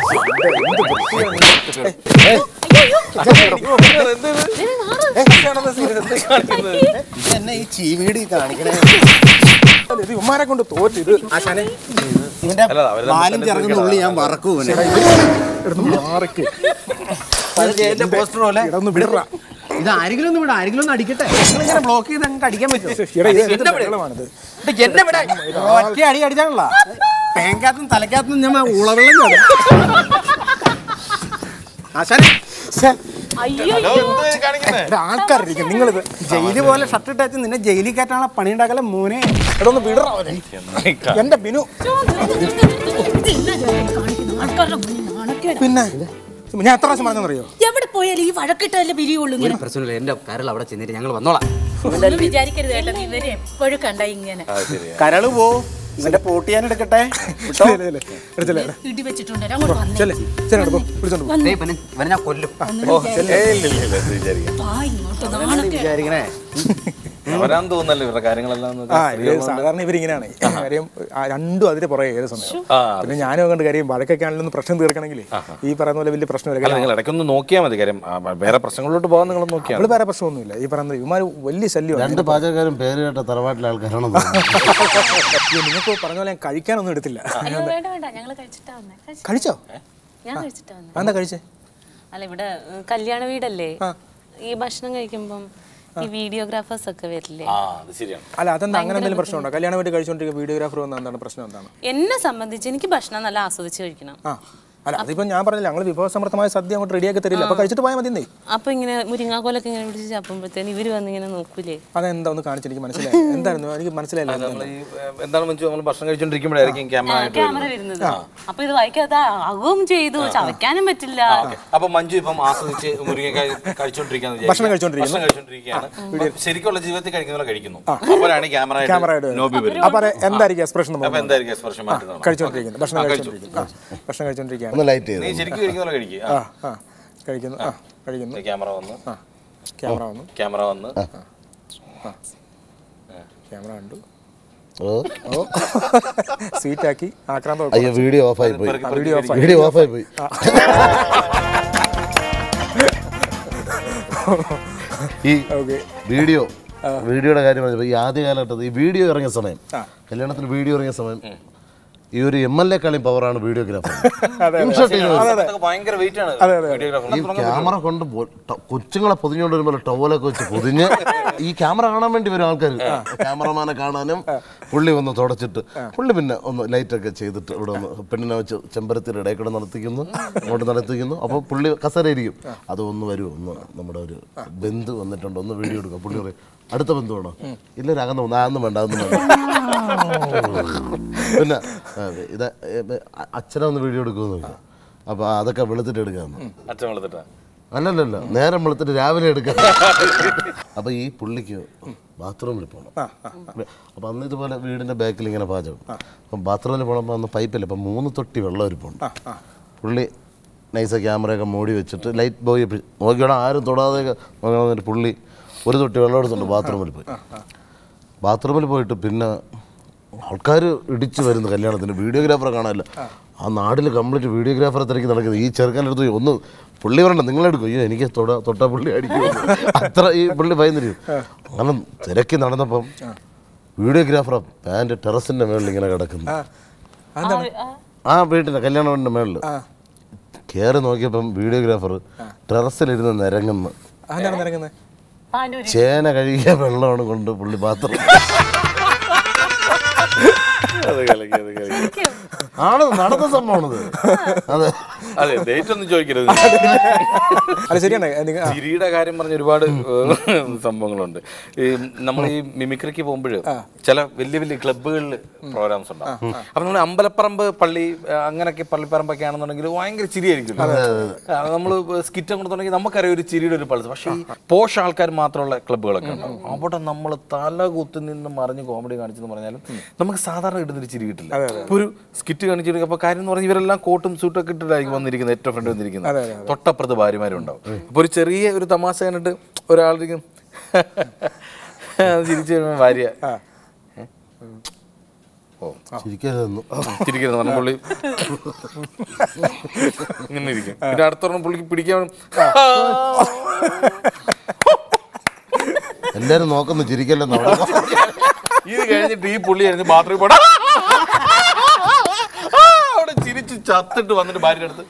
എന്നെ ഈ ചീവീടി കാണിക്കണേ ഇത് ഉമ്മാരെ കൊണ്ട് തോറ്റ് ഇത് ആശാനെ ഇവന്റെ പാലും ചിറങ്ങുന്ന ഉള്ളി ഞാൻ വറക്കും ഇവനെ ഇടന്ന് മാറിക്ക് പോസ്റ്റർ പോലെ ഇടന്ന് വിടറ ഇത് ആരെങ്കിലും ഒന്ന് വിടാം ആരെങ്കിലും ഒന്ന് അടിക്കട്ടെ ഇങ്ങനെ ബ്ലോക്ക് ചെയ്ത് അങ്ങ് അടിക്കാൻ പറ്റും എടാ ഇത് എന്ത് ബഹളമാണിത് എന്നെ വിടാ ഒറ്റ അടി അടിച്ചാണല്ലോ പേങ്കകത്തും തലക്കകത്തും ഞാൻ ഉളവെള്ളം കാണും ആശാനെ അയ്യോ എടാ ആൾക്കാരിരിക്കും നിങ്ങളിത് ജയില് പോലെ ഷർട്ട് ഇട്ടാച്ച് നിന്നെ ജയിലിൽ കയറ്റാനുള്ള പണി ഉണ്ടാക്കല മോനെ എടാ ഒന്ന് വിടറ അവനെ. എന്റെ ബിനു ആൾക്കാരുടെ മുന്നിൽ നാണക്കേടാ. പിന്നെ ഞാൻ എത്ര പ്രാവശ്യം പറഞ്ഞറിയോ എവിടെ പോയാലും ഈ വഴക്കിട്ടല്ലേ പിരിയുള്ളൂ ഇങ്ങനെ പ്രശ്നമില്ല എന്റെ കരൾ അവിടെ ചെന്നിട്ട് ഞങ്ങൾ വന്നോളാം ഒന്നും വിചാരിക്കരുത് കേട്ടോ നീ ഇവരെ എപ്പോഴും കണ്ട ഇങ്ങനെ കരള് പോ ഇവന്റെ പോട്ട് ഞാൻ എടുക്കട്ടെ വിട്ടോ? ഇല്ല, ഇല്ല, ഇല്ല. എടുത്തില്ല എടാ. ഇടി വെച്ചിട്ടുണ്ട് അങ്ങോട്ട് വന്നേ ചെല്ലേ ചെല്ലേ പോ പിടിച്ചോണ്ട് പോ. ദേ, ഇവനെ ഇവനെ ഞാൻ കൊല്ലും വാ ഇങ്ങോട്ട് നാണക്കേട് വിചാരിക്കണേ വരാൻ തോന്നല്ലോ ഇവരുടെ കാര്യങ്ങളെല്ലാം ഒന്ന് ആ ഇത് സാധാരണ ഇവരിങ്ങനെയാണ് കാര്യം ആ, രണ്ടും അതിന്റെ പുറകെ ഏത് സമയം ആ, പിന്നെ ഞാനും കണ്ട് കാര്യം വഴക്കൊക്കെ ആണെങ്കിലും ഒന്ന് പ്രശ്നം തീർക്കണമെങ്കിൽ ഈ പറയുന്ന പോലെ വലിയ പ്രശ്നമില്ല അല്ല കാര്യം നിങ്ങൾ ഇടയ്ക്കൊന്ന് നോക്കിയാൽ മതി കാര്യം ആ, വേറെ പ്രശ്നങ്ങളിലോട്ട് പോകാൻ നിങ്ങൾ നോക്കിയാൽ അവള് വേറെ പ്രശ്നമൊന്നുമില്ല ഈ പറയുന്നത് ഇവന്മാർ വലിയ ശല്യമാണ് രണ്ട് പാചകക്കാരും പേര് കേട്ട തറവാട്ടിലെ ആൾക്കാരാണ് ഇത് നിങ്ങൾക്ക് പറഞ്ഞ പോലെ ഞാൻ കഴിക്കാനൊന്നും എടുത്തില്ല അയ്യോ വേണ്ട വേണ്ട ഞങ്ങള് കഴിച്ചിട്ടാ വന്നേ കഴിച്ച്- കഴിച്ചോ ഞാൻ കഴിച്ചിട്ടാ വന്നേ എന്താ കഴിച്ചേ അല്ല ഇവിടെ ഏഹ്, കല്യാണ വീടല്ലേ ഈ ഭക്ഷണം കഴിക്കുമ്പം ഈ വീഡിയോഗ്രാഫേഴ്സ് ഒക്കെ വരില്ലേ ആ അത് ശരിയാണ് അല്ല അതെന്താ അങ്ങനെ എന്തെങ്കിലും പ്രശ്നമുണ്ടോ കല്യാണം വേണ്ടി കഴിച്ചുകൊണ്ടിരിക്കുന്ന വീഡിയോഗ്രാഫർ വന്ന എന്താണ് പ്രശ്നം എന്താണ് എന്നെ സംബന്ധിച്ച് എനിക്ക് ഭക്ഷണം നല്ല ആസ്വദിച്ച് കഴിക്കണം ആ അല്ല അതിപ്പോ ഞാൻ പറഞ്ഞില്ല ഞങ്ങൾ വിഭവസമൃദ്ധമായ സദ്യ അങ്ങോട്ട് റെഡിയാക്കി തരില്ല അപ്പൊ കഴിച്ചിട്ട് പോയാൽ മതി അപ്പൊ ഇങ്ങനെ മുരിങ്ങാക്കോലൊക്കെ ഇങ്ങനെ പിടിച്ച് ചപ്പുമ്പോഴത്തേന് ഇവര് വന്ന് ഇങ്ങനെ നോക്കൂലേ അതെന്താ ഒന്ന് കാണിച്ച് എനിക്ക് മനസ്സിലായി എന്തായിരുന്നു എനിക്ക് മനസ്സിലായില്ല നമ്മൾ ഈ ഏഹ്, എന്താണ് വെച്ചാൽ നമ്മൾ ഭക്ഷണം കഴിച്ചോണ്ടിരിക്കുമ്പോഴായിരിക്കും ക്യാമറ ആയിട്ട് ക്യാമറ വരുന്നത് അപ്പൊ ഇത് വായിക്കാതെ ആകുകയും ചെയ്തു ചവയ്ക്കാനും പറ്റില്ല അപ്പൊ മഞ്ജു ഇപ്പം ആസ്വദിച്ച് മുരിങ്ങക്കായ കഴിച്ചോണ്ടിരിക്കാന്ന് ഭക്ഷണം കഴിച്ചോണ്ടിരിക്കുന്നു. ഭക്ഷണം കഴിച്ചോണ്ടിരിക്കുകയാണ് അപ്പൊ ശരിക്കുള്ള ജീവിതത്തിൽ കഴിക്കുന്ന പോലെ കഴിക്കുന്നു അപ്പോഴാണ് ക്യാമറ ക്യാമറ ആയിട്ട് നോബി വരും അപ്പൊ അത് എന്തായിരിക്കും എക്സ്പ്രഷൻ അപ്പൊ എന്തായിരിക്കും എക്സ്പ്രഷൻ മാറ്റുന്നത് കഴിച്ചോണ്ടിരിക്കുന്നത് ഭക്ഷണം ആ, കഴിച്ചു. കഴിച്ചോണ്ടിരിക്കുന്നു ആ, ഭക്ഷണം കഴിച്ചോണ്ടിരിക്കുകയാണ് ഒന്ന് ലൈറ്റ് നീ ചെയ്ത് ശരിക്കും കഴിക്കുന്ന പോലെ കഴിക്കുക ആ ആ കഴിക്കുന്നു ആ കഴിക്കുന്നു ക്യാമറ വന്ന് ആ ക്യാമറ വന്നു ക്യാമറ വന്ന് ക്യാമറ കണ്ടു ഓ ഓ സ്വീറ്റാക്കി ആക്രാന്തം അയ്യോ വീഡിയോ ഓഫായി പോയി പെറുക്കി വീഡിയോ ഓഫ് വീഡിയോ ഓഫായി പോയി ഈ ഓക്കെ വീഡിയോ വീഡിയോയുടെ കാര്യം പറഞ്ഞപ്പോൾ ഈ ആദ്യ കാലഘട്ടത്തിൽ ഈ വീഡിയോ ഇറങ്ങിയ സമയം കല്യാണത്തിന് വീഡിയോ ഇറങ്ങിയ സമയം ഈ ഒരു എം എൽ എ കളിയും പവറാണ് വീഡിയോഗ്രാഫർ അതൊക്കെ ഭയങ്കര വെയിറ്റ് ആണ് വീഡിയോഗ്രാഫർ ഈ ക്യാമറ കൊണ്ട് പോ- ട- കൊച്ചുങ്ങളെ പൊതിഞ്ഞുകൊണ്ട് വരുമ്പോൾ ടവലൊക്കെ വെച്ച് പൊതിഞ്ഞ് ഈ ക്യാമറ കാണാൻ വേണ്ടി വരും ആൾക്കാർ ക്യാമറമാനെ കാണാനും പുള്ളി ഒന്ന് തുടച്ചിട്ട് പുള്ളി പിന്നെ ഒന്ന് ലൈറ്റ് ഒക്കെ ചെയ്തിട്ട് ഇവിടെ ഒന്ന് പെണ്ണിനെ വെച്ച് ചെമ്പരത്തിയുടെ ഇടയിൽ കൂടെ നടത്തിക്കുന്നു അങ്ങോട്ട് നടത്തിക്കുന്നു അപ്പോൾ പുള്ളി കസരയിരിക്കും അത് ഒന്ന് വരൂ ഒന്ന് നമ്മുടെ ഒരു ബന്ധു വന്നിട്ടുണ്ട് ഒന്ന് വീഡിയോ എടുക്കാം പുള്ളി പറയും അടുത്ത ബന്ധുവാണോ ഇല്ല ഒരു അകന്ന് പോകുന്നു അതൊന്നും വേണ്ട അതൊന്നും വേണ്ട പിന്നെ ആ, ഇത് ഏ, അച്ഛനെ ഒന്ന് വീഡിയോ എടുക്കുമെന്ന് നോക്കാം അപ്പോൾ അതൊക്കെ വെളുത്തിട്ട് എടുക്കാമെന്ന് അച്ഛൻ വെളുത്തിട്ടാ അല്ലല്ലല്ല നേരം വെളുത്തിട്ട് രാവിലെ എടുക്കാം അപ്പൊ ഈ പുള്ളിക്ക് ബാത്റൂമിൽ പോകണം അപ്പൊ അന്ന് ഇതുപോലെ വീടിന്റെ ബാക്കിൽ ഇങ്ങനെ പാചകം അപ്പം ബാത്റൂമിൽ പോകണപ്പോൾ അന്ന് പൈപ്പില്ല അപ്പം മൂന്ന് തൊട്ടി വെള്ളം ഇരിപ്പുണ്ട് പുള്ളി നൈസ ക്യാമറയൊക്കെ മൂടി വെച്ചിട്ട് ലൈറ്റ് ബോയ് നോക്കിയോടെ ആരും തൊടാതെ നോക്കണമെന്നിട്ട് പുള്ളി ഒരു തൊട്ടി വെള്ളം എടുത്തുണ്ട് ബാത്റൂമിൽ പോയി ബാത്റൂമിൽ പോയിട്ട് പിന്നെ ആൾക്കാർ ഇടിച്ചു വരുന്നു കല്യാണത്തിന് വീഡിയോഗ്രാഫറെ കാണാനില്ല ആ നാട്ടിൽ കംപ്ലീറ്റ് വീഡിയോഗ്രാഫറെ തിരക്കി നടക്കുന്നത് ഈ ചെറുക്കൻ്റെ അടുത്ത് ഒന്ന് പുള്ളി പറയണ്ട നിങ്ങളെടുക്കും അയ്യോ എനിക്ക് തൊട തൊട്ട പുള്ളി അടിക്കും അത്ര ഈ പുള്ളി ഭയന്നിരിക്കും കാരണം തിരക്കി നടന്നപ്പം വീഡിയോഗ്രാഫറെ പാൻറ് ടെറസിൻ്റെ മേളിൽ ഇങ്ങനെ കിടക്കുന്നു ആ വീട്ടിൻ്റെ കല്യാണ വീടിൻ്റെ മേളിൽ കയറി നോക്കിയപ്പം വീഡിയോഗ്രാഫർ ടെറസിലിരുന്ന് നിരങ്ങുന്നു അതെന്താണ് നിരങ്ങുന്നത് ചേന കഴുകിയ വെള്ളമാണ് കൊണ്ട് പുള്ളി പാത്രം ആണ് നടന്ന സംഭവമാണത് അതെ അതെ ഡേറ്റ് ഒന്നും ചോദിക്കരുത് അല്ല ശരിയാണ് നിങ്ങൾ ചിരിയുടെ കാര്യം പറഞ്ഞ ഒരുപാട് ഏഹ്, സംഭവങ്ങളുണ്ട് ഈ നമ്മൾ ഈ മിമിക്രിക്ക് പോകുമ്പോൾ ചില വലിയ വലിയ ക്ലബ്ബുകളിൽ പ്രോഗ്രാംസ് ഉണ്ടാവും അപ്പൊ നമ്മൾ അമ്പലപ്പറമ്പ് പള്ളി ആ, അങ്ങനെയൊക്കെ പള്ളിപ്പറമ്പൊക്കെ ആണെന്നുണ്ടെങ്കിൽ ഭയങ്കര ചിരിയായിരിക്കും നമ്മൾ സ്കിറ്റ് കൊടുത്തുണ്ടെങ്കിൽ നമുക്കറിയാം ഒരു ചിരിയുടെ ഒരു പൾസ് പക്ഷേ ഈ പോഷ് ആൾക്കാർ മാത്രമുള്ള ക്ലബ്ബുകളൊക്കെ ഉണ്ടാവും അവിടെ നമ്മൾ തല കുത്തി നിന്ന് മറിഞ്ഞ് കോമഡി കാണിച്ചെന്ന് പറഞ്ഞാലും നമുക്ക് സാധാരണ കിട്ടുന്നൊരു ചിരി കിട്ടില്ല ഇപ്പൊ ഒരു സ്കിറ്റ് കാണിച്ചിട്ട് അപ്പൊ കാര്യം എന്ന് പറഞ്ഞാൽ ഇവരെല്ലാം കോട്ടും സൂട്ടും ഒക്കെ ഇട്ടിട്ടായിരിക്കും വന്നിരിക്കുന്നത് ഏറ്റവും ഫ്രണ്ട് വന്നിരിക്കുന്നത് തൊട്ടപ്പുറത്ത് ഭാര്യമാരും ഉണ്ടാവും അപ്പൊ ഒരു ചെറിയ ഒരു തമാശ കണ്ടിട്ട് ഒരാളിരിക്കും ചിരിച്ചു കഴിയുമ്പോൾ ഭാര്യ ഓ ചിരിക്കാതെന്നു ചിരിക്കുന്നത് പറഞ്ഞ പുള്ളി ഇങ്ങനെ ഇരിക്കും പിന്നെ അടുത്തൊരെണ്ണം പുള്ളിക്ക് പിടിക്കാൻ എല്ലാരും നോക്കുന്നു ചിരിക്കല്ലെന്ന് അവിടെ ഇത് കഴിഞ്ഞിട്ട് ഈ പുള്ളി കഴിഞ്ഞ് ബാത്റൂമിൽ പോടാ അവിടെ ചിരിച്ച് ചത്തിട്ട് വന്നിട്ട് ഭാര്യയുടെ അടുത്ത്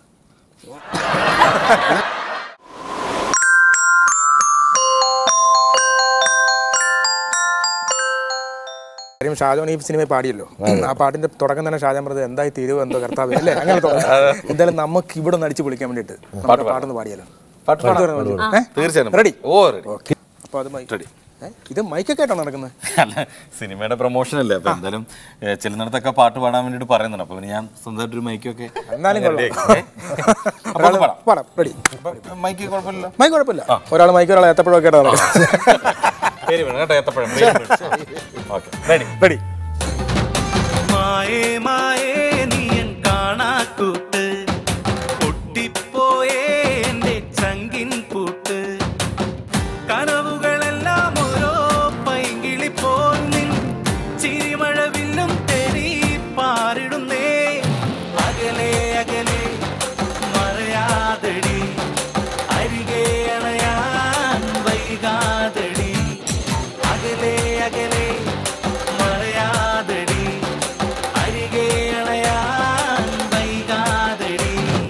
കാര്യം ഷാജോൺ ഈ സിനിമയിൽ പാടിയല്ലോ ആ പാട്ടിന്റെ തുടക്കം തന്നെ ഷാജാൻ പറഞ്ഞത് എന്തായി തീരുവോ എന്തോ കർത്താവ് അല്ലേ അങ്ങനെ തുടങ്ങി. എന്തായാലും നമുക്ക് ഇവിടെ നിന്ന് അടിച്ചു പൊളിക്കാൻ വേണ്ടിയിട്ട് നമ്മുടെ പാട്ടൊന്ന് പാടിയല്ലോ പാട്ട് പാടാം. തീർച്ചയായും റെഡി ഓ റെഡി അപ്പൊ അത് മൈ- ഏ? ഇത് മൈക്കൊക്കെ ആയിട്ടാണ് നടക്കുന്നത് അല്ല സിനിമയുടെ പ്രൊമോഷൻ അല്ലേ അപ്പൊ എന്തായാലും ഏ, ചെല്ലുന്നിടത്തൊക്കെ പാട്ട് പാടാൻ വേണ്ടിട്ട് പറയുന്നുണ്ട് അപ്പൊ പിന്നെ ഞാൻ സ്വന്തമായിട്ട് ഒരു മൈക്കൊക്കെ എന്നാലും കൊള്ളാം. അപ്പൊ ഒന്ന് പാടാം പാടാം റെഡി മൈക്ക് കുഴപ്പമില്ല മൈക്ക് കുഴപ്പമില്ല ഒരാൾ മൈക്ക് ഒരാൾ ഏത്തപ്പഴമൊക്കെ ആയിട്ടാണ് നടക്കുന്നത് പേര് വേണം കേട്ടോ ഏത്തപ്പഴം ഓക്കെ റെഡി റെഡി മായേ മായേ നീയൻ കാണാക്കൂട്ട് പൊട്ടിപ്പോയേ എന്റെ ചങ്കിൻ പൂട്ട് കനവുകളെല്ലാം ഓരോ പൈങ്കിളി പോൽ നിൻ ചിരിമഴവില്ലും തേടി പാറിടുന്നേ അകലെ അകലെ മറയാതടി അരികെ അണയാൻ വൈകാതടി അകലെ അകലെ മറയാതടി അരികെ അണയാൻ വൈകാതടി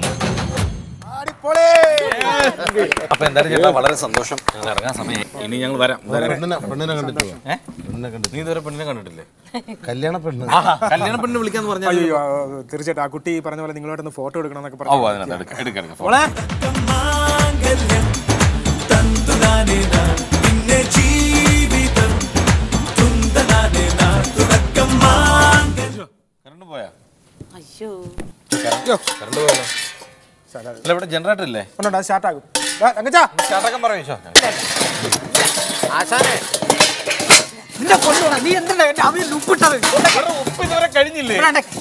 അപ്പൊ എന്തായാലും ചേട്ടാ വളരെ സന്തോഷം ഇറങ്ങാൻ സമയം ഇനി ഞങ്ങൾ വരാം പെണ്ണിനെ പെണ്ണിനെ കണ്ടിട്ട് വാ. ഏ? നീ ഇതുവരെ പെണ്ണിനെ കണ്ടിട്ടില്ലേ കല്യാണ പെണ്ണ് കല്യാണ പെണ്ണിനെ വിളിക്കാന്ന് പറഞ്ഞാൽ അയ്യോ ആ, തീർച്ചയായിട്ടും ആ കുട്ടി പറഞ്ഞ പോലെ നിങ്ങളോടൊന്ന് ഫോട്ടോ എടുക്കണം എന്നൊക്കെ ഓ പറഞ്ഞു അതിനകത്ത് എടുക്ക എടുക്ക എടുക്ക മാംഗല്യം തന്തുനാനേന പിന്നെ ജീവിതം തുന്തനാനേന തുടക്കം മാംഗല്യം കറണ്ട് പോയാ അയ്യോ കറണ്ട് പോയാലോ അല്ല ഇവിടെ ജനറേറ്റർ ഇല്ലേ ഉണ്ടോ അത് സ്റ്റാർട്ട് ആകും അങ്ങച്ചാ ചാട്ടക്കം പറയോ ആശാനെ നിന്നെ കൊണ്ടുപോണ നീ എന്തിനാ എന്റെ അവിയൽ ഉപ്പിട്ടത് ഉപ്പ് ഇതുവരെ കഴിഞ്ഞില്ലേ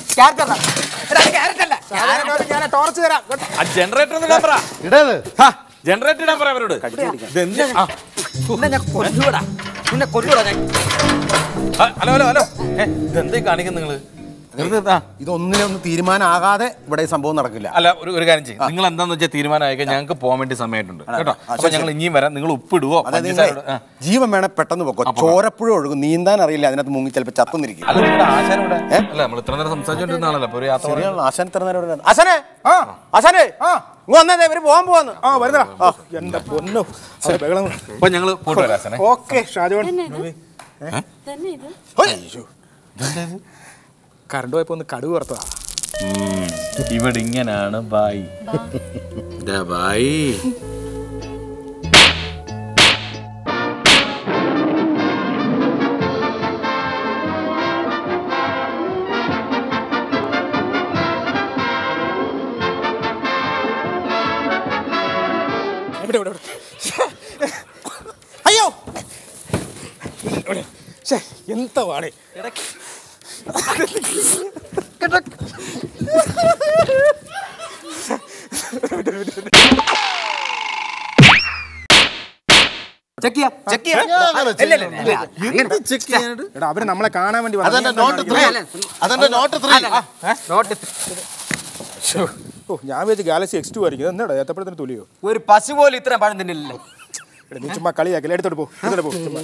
ഞാൻ ടോർച്ച് തരാം ആ ജനറേറ്റർ ഒന്ന് ഇടാൻ പറ ഇടേത് ജനറേറ്റർ ഇടാൻ പറ അവരോട് ഇതെന്ത് ആ, നിന്നെ ഞാൻ കൊല്ലുവടാ നിന്നെ കൊല്ലുവടാ ഞാൻ ആ, ഹലോ ഹലോ ഹലോ ഏ, ഇതെന്തേ കാണിക്കും നിങ്ങള് വെറുതെ ആ, ഇതൊന്നിനൊന്നും തീരുമാനമാകാതെ ഇവിടെ ഈ സംഭവം നടക്കില്ല അല്ല ഒരു ഒരു കാര്യം ചെയ്യും നിങ്ങൾ എന്താന്ന് വെച്ചാൽ തീരുമാനമായിക്കാൻ ഞങ്ങൾക്ക് പോകാൻ വേണ്ടി സമയമായിട്ടുണ്ട് കേട്ടോ അപ്പൊ ഞങ്ങൾ ഇനിയും വരാം നിങ്ങൾ ഉപ്പിടുവോ അതായത് പഞ്ചസാര നിങ്ങളെ ഇടുവോ? ആ. ജീവൻ വേണേ പെട്ടെന്ന് പൊക്കോ ചോരപ്പുഴ ഒഴുകും നീന്താൻ അറിയില്ല അതിനകത്ത് മുങ്ങി ചിലപ്പോൾ ചത്തുന്നിരിക്കും അല്ല നിങ്ങളുടെ ആശാൻ ഇവിടെ അല്ല നമ്മൾ ഇത്ര നേരം സംസാരിച്ചോണ്ടിരുന്ന ആളല്ല അപ്പൊ ഒരു യാത്ര പറയാം. ശരിയാണല്ലോ ആശാൻ ഇത്ര നേരം ഇവിടെ ഇരുന്നത്. ആശാനെ ആ ആശാനെ ആ ഇങ്ങ് വന്നേ ഇവര് പോകാൻ പോവാന്ന് ആ വരുന്നടാ എന്റെ പൊന്നു അത് ബഹളം അപ്പൊ ഞങ്ങള് പോയിട്ട് വരാം ആശാനെ ഓക്കെ ഷാജോൺ തന്നെ ഇത് കറണ്ട് പോയപ്പോ ഒന്ന് കടുവ് വറുത്തതാ ഇവിടെ ഇങ്ങനാണ് ബായ് ബായ് ശ്ശേ, എന്താ വാടേ ചെക്ക് ചെയ്യാം ചെക്ക് ചെയ്യാം ഞാൻ അങ്ങനെ ഇല്ല, ഇല്ല, ഇല്ല, ഇല്ല. എന്ത് ചെക്ക് ചെയ്യാനായിട്ട് എടാ അവര് നമ്മളെ കാണാൻ വേണ്ടി വന്നതാ. അതെന്റെ നീ എന്താ നോട്ട് ത്രീ കാണിക്കുന്നെ? അതെന്റെ നോട്ട് ത്രീ നോട്ട് ശ്ശോ. ഓ ഞാൻ വെച്ച് ഗാലക്സി എക്സ് ടു ആയിരിക്കും എന്നാടാ ഏത്തപ്പഴത്തിന് തുലിയോ ഒരു പശു പോലും ഇത്രയും പഴം തിന്നില്ലല്ലോ എടാ, നീ ചുമ്മാ കളിയാക്കില്ല എടുത്തോട്ട് പോ എടുത്തോട്ട് പോ ചുമ്മാ